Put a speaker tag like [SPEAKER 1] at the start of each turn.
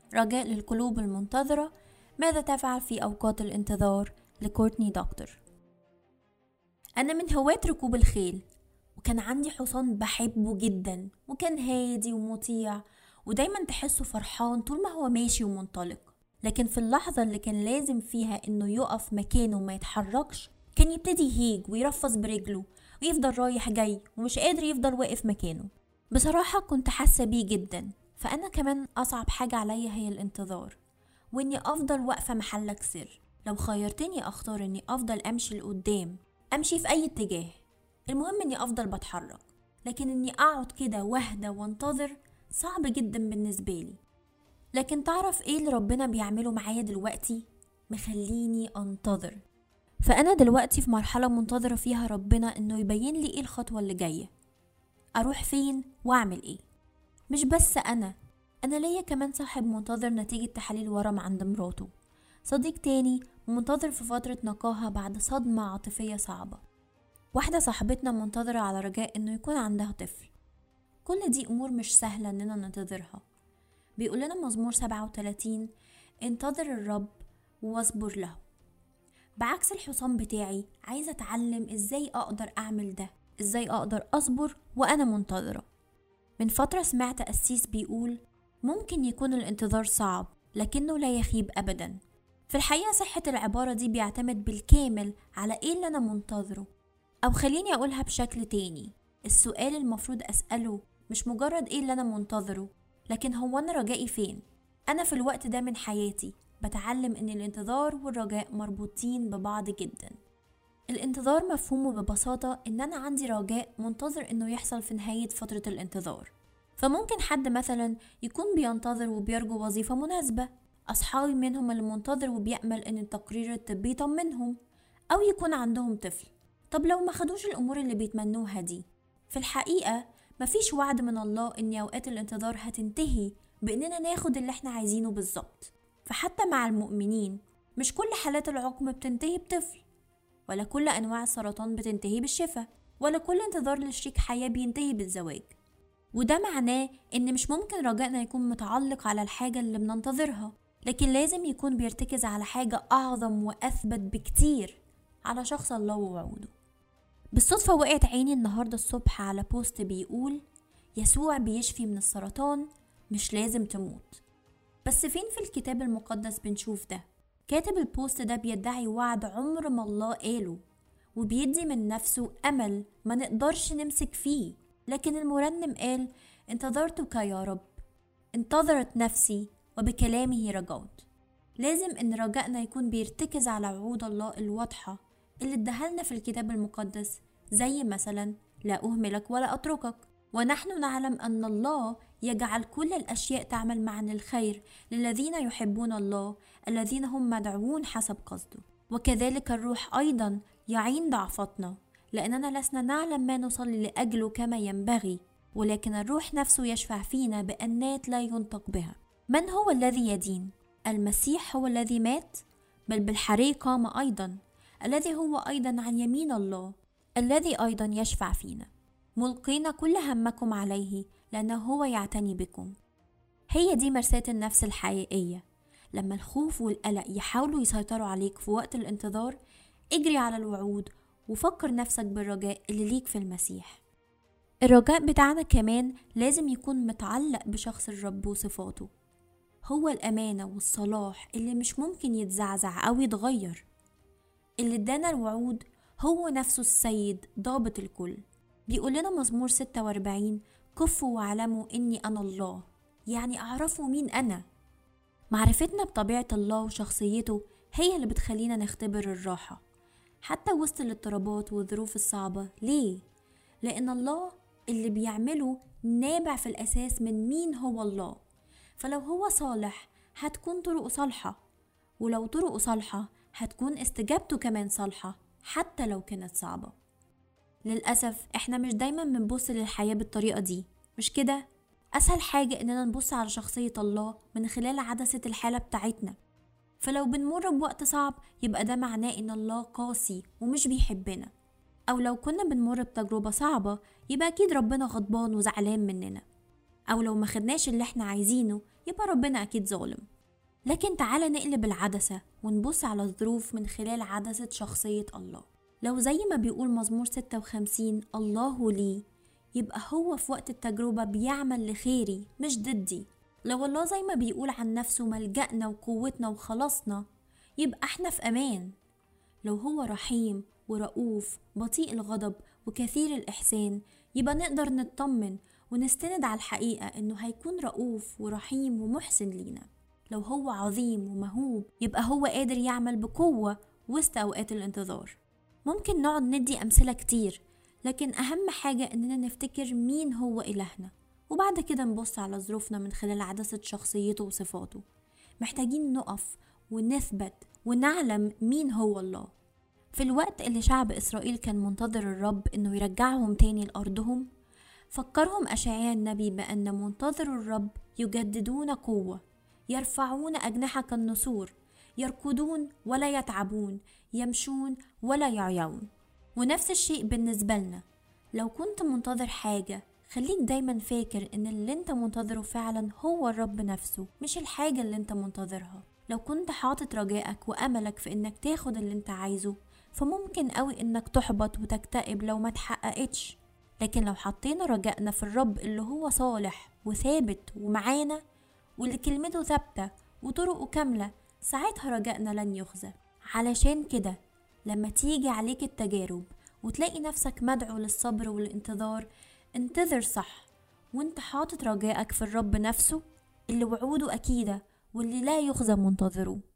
[SPEAKER 1] رجاء للقلوب المنتظرة ماذا تفعل في أوقات الانتظار لكورتني دكتور أنا من هواة ركوب الخيل وكان عندي حصان بحبه جدا وكان هادي ومطيع ودايما تحسه فرحان طول ما هو ماشي ومنطلق لكن في اللحظة اللي كان لازم فيها انه يقف مكانه وما يتحركش كان يبتدي يهيج ويرفص برجله ويفضل رايح جاي ومش قادر يفضل واقف مكانه بصراحة كنت حاسة بيه جدا فأنا كمان أصعب حاجة عليا هي الانتظار وإني أفضل واقفة محلك سر لو خيرتني أختار إني أفضل أمشي لقدام أمشي في أي اتجاه المهم إني أفضل بتحرك لكن إني أقعد كده واهدى وانتظر صعب جدا بالنسبة لي لكن تعرف إيه اللي ربنا بيعمله معايا دلوقتي مخليني أنتظر فأنا دلوقتي في مرحلة منتظرة فيها ربنا إنه يبين لي إيه الخطوة اللي جاية أروح فين وأعمل إيه مش بس أنا أنا ليا كمان صاحب منتظر نتيجة تحاليل ورم عند مراته صديق تاني منتظر في فترة نقاهة بعد صدمة عاطفية صعبة واحدة صاحبتنا منتظرة على رجاء إنه يكون عندها طفل كل دي أمور مش سهلة إننا ننتظرها بيقول لنا مزمور 37 انتظر الرب واصبر له بعكس الحصان بتاعي عايزة أتعلم إزاي أقدر أعمل ده إزاي أقدر أصبر وأنا منتظرة من فترة سمعت قسيس بيقول ممكن يكون الانتظار صعب لكنه لا يخيب أبدا في الحقيقة صحة العبارة دي بيعتمد بالكامل على إيه اللي أنا منتظره أو خليني أقولها بشكل تاني السؤال المفروض أسأله مش مجرد إيه اللي أنا منتظره لكن هو أنا رجائي فين أنا في الوقت ده من حياتي بتعلم إن الانتظار والرجاء مربوطين ببعض جدا الانتظار مفهومه ببساطة إن أنا عندي رجاء منتظر إنه يحصل في نهاية فترة الانتظار فممكن حد مثلا يكون بينتظر وبيرجو وظيفة مناسبة أصحابي منهم اللي منتظر وبيأمل إن التقرير الطبي يطمنهم أو يكون عندهم طفل طب لو ما خدوش الأمور اللي بيتمنوها دي في الحقيقة مفيش وعد من الله إن أوقات الانتظار هتنتهي بإننا ناخد اللي احنا عايزينه بالظبط فحتى مع المؤمنين مش كل حالات العقم بتنتهي بطفل ولا كل أنواع السرطان بتنتهي بالشفاء ولا كل انتظار لشريك حياة بينتهي بالزواج وده معناه إن مش ممكن رجائنا يكون متعلق على الحاجة اللي بننتظرها لكن لازم يكون بيرتكز على حاجة أعظم وأثبت بكتير على شخص الله ووعوده بالصدفة وقعت عيني النهاردة الصبح على بوست بيقول يسوع بيشفي من السرطان مش لازم تموت بس فين في الكتاب المقدس بنشوف ده كاتب البوست ده بيدعي وعد عمر ما الله قاله وبيدي من نفسه أمل ما نقدرش نمسك فيه لكن المرنم قال انتظرتك يا رب انتظرت نفسي وبكلامه رجوت لازم ان رجائنا يكون بيرتكز على وعود الله الواضحة اللي ادهلنا في الكتاب المقدس زي مثلا لا أهملك ولا أتركك ونحن نعلم أن الله يجعل كل الأشياء تعمل معا للخير للذين يحبون الله الذين هم مدعوون حسب قصده وكذلك الروح أيضا يعين ضعفتنا لأننا لسنا نعلم ما نصلي لأجله كما ينبغي ولكن الروح نفسه يشفع فينا بأنات لا ينطق بها من هو الذي يدين؟ المسيح هو الذي مات بل بالحري قام أيضا الذي هو أيضا عن يمين الله الذي أيضا يشفع فينا ملقين كل همكم عليه لأنه هو يعتني بكم هي دي مرساة النفس الحقيقية لما الخوف والقلق يحاولوا يسيطروا عليك في وقت الانتظار اجري على الوعود وفكر نفسك بالرجاء اللي ليك في المسيح الرجاء بتاعنا كمان لازم يكون متعلق بشخص الرب وصفاته هو الأمانة والصلاح اللي مش ممكن يتزعزع أو يتغير اللي ادانا الوعود هو نفسه السيد ضابط الكل بيقول لنا مزمور 46 كفوا واعلموا إني أنا الله يعني أعرفوا مين أنا معرفتنا بطبيعة الله وشخصيته هي اللي بتخلينا نختبر الراحة حتى وسط الاضطرابات والظروف الصعبة ليه؟ لأن الله اللي بيعمله نابع في الأساس من مين هو الله فلو هو صالح هتكون طرقه صالحة ولو طرقه صالحة هتكون استجابته كمان صالحة حتى لو كانت صعبة للأسف احنا مش دايما بنبص للحياة بالطريقة دي مش كده؟ أسهل حاجة إننا نبص على شخصية الله من خلال عدسة الحالة بتاعتنا فلو بنمر بوقت صعب يبقى ده معناه إن الله قاسي ومش بيحبنا أو لو كنا بنمر بتجربة صعبة يبقى أكيد ربنا غضبان وزعلان مننا أو لو ما خدناش اللي احنا عايزينه يبقى ربنا أكيد ظالم لكن تعالى نقلب العدسة ونبص على الظروف من خلال عدسة شخصية الله لو زي ما بيقول مزمور 56 الله لي يبقى هو في وقت التجربة بيعمل لخيري مش ضدي لو الله زي ما بيقول عن نفسه ملجأنا وقوتنا وخلاصنا يبقى احنا في أمان لو هو رحيم ورؤوف بطيء الغضب وكثير الإحسان يبقى نقدر نطمن ونستند على الحقيقة إنه هيكون رؤوف ورحيم ومحسن لينا لو هو عظيم ومهوب يبقى هو قادر يعمل بقوة وسط أوقات الانتظار ممكن نقعد ندي أمثلة كتير لكن أهم حاجة إننا نفتكر مين هو إلهنا وبعد كده نبص على ظروفنا من خلال عدسة شخصيته وصفاته محتاجين نقف ونثبت ونعلم مين هو الله في الوقت اللي شعب إسرائيل كان منتظر الرب إنه يرجعهم تاني لأرضهم فكرهم أشعياء النبي بأن منتظر الرب يجددون قوة يرفعون أجنحة كالنسور يركضون ولا يتعبون يمشون ولا يعيون ونفس الشيء بالنسبة لنا لو كنت منتظر حاجة خليك دايما فاكر ان اللي انت منتظره فعلا هو الرب نفسه مش الحاجة اللي انت منتظرها لو كنت حاطط رجائك واملك في انك تاخد اللي انت عايزه فممكن قوي انك تحبط وتكتئب لو ما تحققتش لكن لو حطينا رجائنا في الرب اللي هو صالح وثابت ومعانا واللي كلمته ثابتة وطرقه كاملة ساعتها رجائنا لن يخزى علشان كده لما تيجي عليك التجارب وتلاقي نفسك مدعو للصبر والانتظار انتظر صح وانت حاطط رجائك في الرب نفسه اللي وعوده أكيدة واللي لا يخزى منتظره